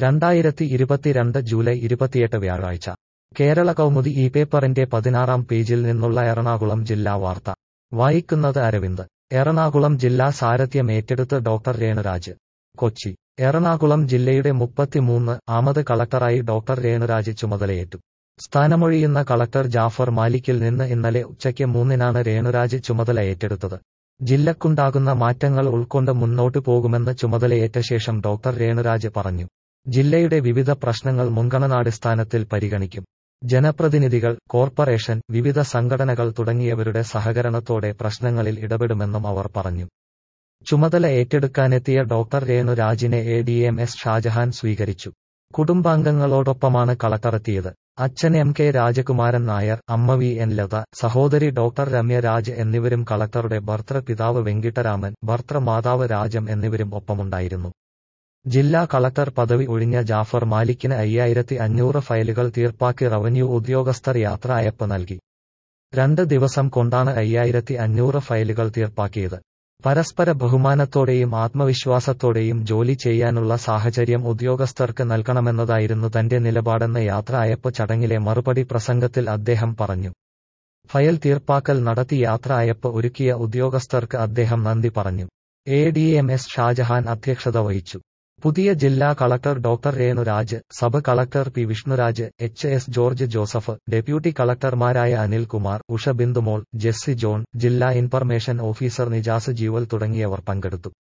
രണ്ടായിരത്തി ഇരുപത്തിരണ്ട് ജൂലൈ ഇരുപത്തിയെട്ട് വ്യാഴാഴ്ച കേരള കൗമുദി ഈ പേപ്പറിന്റെ പതിനാറാം പേജിൽ നിന്നുള്ള എറണാകുളം ജില്ലാ വാർത്ത വായിക്കുന്നത് അരവിന്ദ് എറണാകുളം ജില്ലാ സാരഥ്യം ഏറ്റെടുത്ത് ഡോക്ടർ രേണുരാജ് കൊച്ചി എറണാകുളം ജില്ലയുടെ മുപ്പത്തിമൂന്ന് ആമത് കളക്ടറായി ഡോക്ടർ രേണുരാജ് ചുമതലയേറ്റു സ്ഥാനമൊഴിയുന്ന കളക്ടർ ജാഫർ മാലിക്കിൽ നിന്ന് ഇന്നലെ ഉച്ചയ്ക്ക് മൂന്നിനാണ് രേണുരാജ് ചുമതല ഏറ്റെടുത്തത് ജില്ലക്കുണ്ടാകുന്ന മാറ്റങ്ങൾ ഉൾക്കൊണ്ട് മുന്നോട്ടു പോകുമെന്ന് ചുമതലയേറ്റ ശേഷം ഡോക്ടർ രേണുരാജ് പറഞ്ഞു ജില്ലയുടെ വിവിധ പ്രശ്നങ്ങൾ മുൻഗണനാടിസ്ഥാനത്തിൽ പരിഗണിക്കും ജനപ്രതിനിധികൾ കോർപ്പറേഷൻ വിവിധ സംഘടനകൾ തുടങ്ങിയവരുടെ സഹകരണത്തോടെ പ്രശ്നങ്ങളിൽ ഇടപെടുമെന്നും അവർ പറഞ്ഞു ചുമതല ഏറ്റെടുക്കാനെത്തിയ ഡോക്ടർ രേണുരാജിനെ A D M S Shajahan സ്വീകരിച്ചു കുടുംബാംഗങ്ങളോടൊപ്പമാണ് കളക്ടറെത്തിയത് അച്ഛൻ എം കെ രാജകുമാരൻ നായർ അമ്മ വി എൻ ലത സഹോദരി ഡോക്ടർ രമ്യ രാജ് എന്നിവരും കളക്ടറുടെ ഭർത്തൃപിതാവ് വെങ്കിട്ടരാമൻ ഭർത്തൃമാതാവ് രാജം എന്നിവരും ഒപ്പമുണ്ടായിരുന്നു ജില്ലാ കളക്ടർ പദവി ഒഴിഞ്ഞ ജാഫർ മാലിക്കിന് അയ്യായിരത്തി അഞ്ഞൂറ് ഫയലുകൾ തീർപ്പാക്കി റവന്യൂ ഉദ്യോഗസ്ഥർ യാത്രയയപ്പ് നൽകി രണ്ട് ദിവസം കൊണ്ടാണ് അയ്യായിരത്തി അഞ്ഞൂറ് ഫയലുകൾ തീർപ്പാക്കിയത് പരസ്പര ബഹുമാനത്തോടെയും ആത്മവിശ്വാസത്തോടെയും ജോലി ചെയ്യാനുള്ള സാഹചര്യം ഉദ്യോഗസ്ഥർക്ക് നൽകണമെന്നതായിരുന്നു തന്റെ നിലപാടെന്ന് യാത്രയയപ്പ് ചടങ്ങിലെ മറുപടി പ്രസംഗത്തിൽ അദ്ദേഹം പറഞ്ഞു ഫയൽ തീർപ്പാക്കൽ നടത്തി യാത്രയയപ്പ് ഒരുക്കിയ ഉദ്യോഗസ്ഥർക്ക് അദ്ദേഹം നന്ദി പറഞ്ഞു A D M S Shajahan അധ്യക്ഷത വഹിച്ചു പുതിയ ജില്ലാ collector doctor Renuraj sub collector P Vishnuraj H S George Joseph deputy കളക്ടർമാരായ അനിൽകുമാർ ഉഷ ബിന്ദുമോൾ ജെസ്സി ജോൺ ജില്ലാ ഇൻഫർമേഷൻ ഓഫീസർ നിജാസ് ജീവൽ തുടങ്ങിയവർ പങ്കെടുത്തു